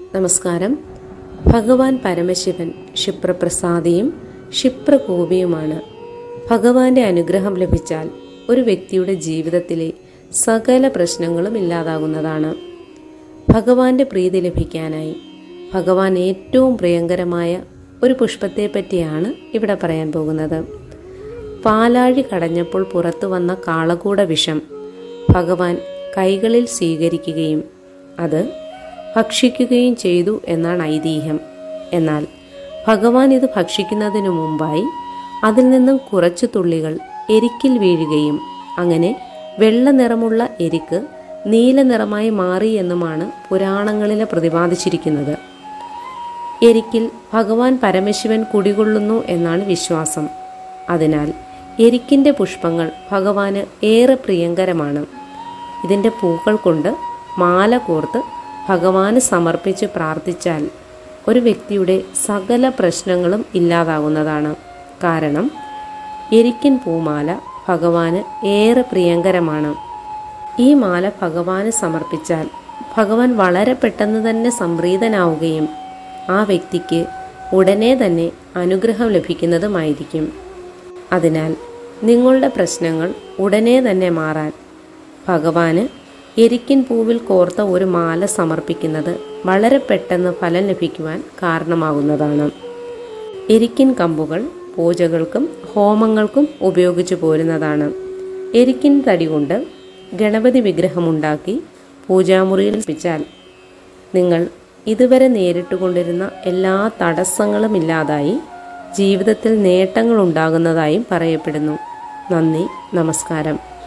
നമസ്കാരം ഭഗവാൻ പരമശിവൻ ക്ഷിപ്രപ്രസാദിയും ക്ഷിപ്രകോപിയുമാണ് ഭഗവാന്റെ അനുഗ്രഹം ലഭിച്ചാൽ ഒരു വ്യക്തിയുടെ ജീവിതത്തിലെ സകല പ്രശ്നങ്ങളും ഇല്ലാതാകുന്നതാണ് ഭഗവാന്റെ പ്രീതി ലഭിക്കാനായി ഭഗവാൻ ഏറ്റവും പ്രിയങ്കരമായ ഒരു പുഷ്പത്തെ പറ്റിയാണ് ഇവിടെ പറയാൻ പോകുന്നത് പാലാഴി കടഞ്ഞപ്പോൾ പുറത്തു വന്ന കാളകൂട വിഷം ഭഗവാൻ കൈകളിൽ സ്വീകരിക്കുകയും അത് ഭക്ഷിക്കുകയും ചെയ്തു എന്നാണ് ഐതിഹ്യം എന്നാൽ ഭഗവാൻ ഇത് ഭക്ഷിക്കുന്നതിനു മുമ്പായി അതിൽ നിന്നും കുറച്ചു തുള്ളികൾ എരിക്കിൽ വീഴുകയും അങ്ങനെ വെള്ള നിറമുള്ള എരിക്ക് നീല നിറമായി മാറി എന്നുമാണ് പുരാണങ്ങളിലെ പ്രതിപാദിച്ചിരിക്കുന്നത് എരിക്കിൽ ഭഗവാൻ പരമശിവൻ കുടികൊള്ളുന്നു എന്നാണ് വിശ്വാസം അതിനാൽ എരിക്കിൻ്റെ പുഷ്പങ്ങൾ ഭഗവാന് ഏറെ പ്രിയങ്കരമാണ് ഇതിൻ്റെ പൂക്കൾ കൊണ്ട് മാല കോർത്ത് ഭഗവാന് സമർപ്പിച്ച് പ്രാർത്ഥിച്ചാൽ ഒരു വ്യക്തിയുടെ സകല പ്രശ്നങ്ങളും ഇല്ലാതാകുന്നതാണ് കാരണം എരിക്കിൻ പൂമാല ഭഗവാന് ഏറെ പ്രിയങ്കരമാണ് ഈ മാല ഭഗവാന് സമർപ്പിച്ചാൽ ഭഗവാൻ വളരെ പെട്ടെന്ന് തന്നെ സംപ്രീതനാവുകയും ആ വ്യക്തിക്ക് ഉടനെ തന്നെ അനുഗ്രഹം ലഭിക്കുന്നതുമായിരിക്കും അതിനാൽ നിങ്ങളുടെ പ്രശ്നങ്ങൾ ഉടനെ തന്നെ മാറാൻ ഭഗവാന് എരിക്കിൻ പൂവിൽ കോർത്ത ഒരു മാല സമർപ്പിക്കുന്നത് വളരെ പെട്ടെന്ന് ഫലം ലഭിക്കുവാൻ കാരണമാകുന്നതാണ് എരിക്കിൻ കമ്പുകൾ പൂജകൾക്കും ഹോമങ്ങൾക്കും ഉപയോഗിച്ചു പോരുന്നതാണ് എരിക്കിൻ തടി കൊണ്ട് ഗണപതി വിഗ്രഹമുണ്ടാക്കി പൂജാമുറിയിൽ ലഭിച്ചാൽ നിങ്ങൾ ഇതുവരെ നേരിട്ടുകൊണ്ടിരുന്ന എല്ലാ തടസ്സങ്ങളും ഇല്ലാതായി ജീവിതത്തിൽ നേട്ടങ്ങൾ ഉണ്ടാകുന്നതായും പറയപ്പെടുന്നു നന്ദി നമസ്കാരം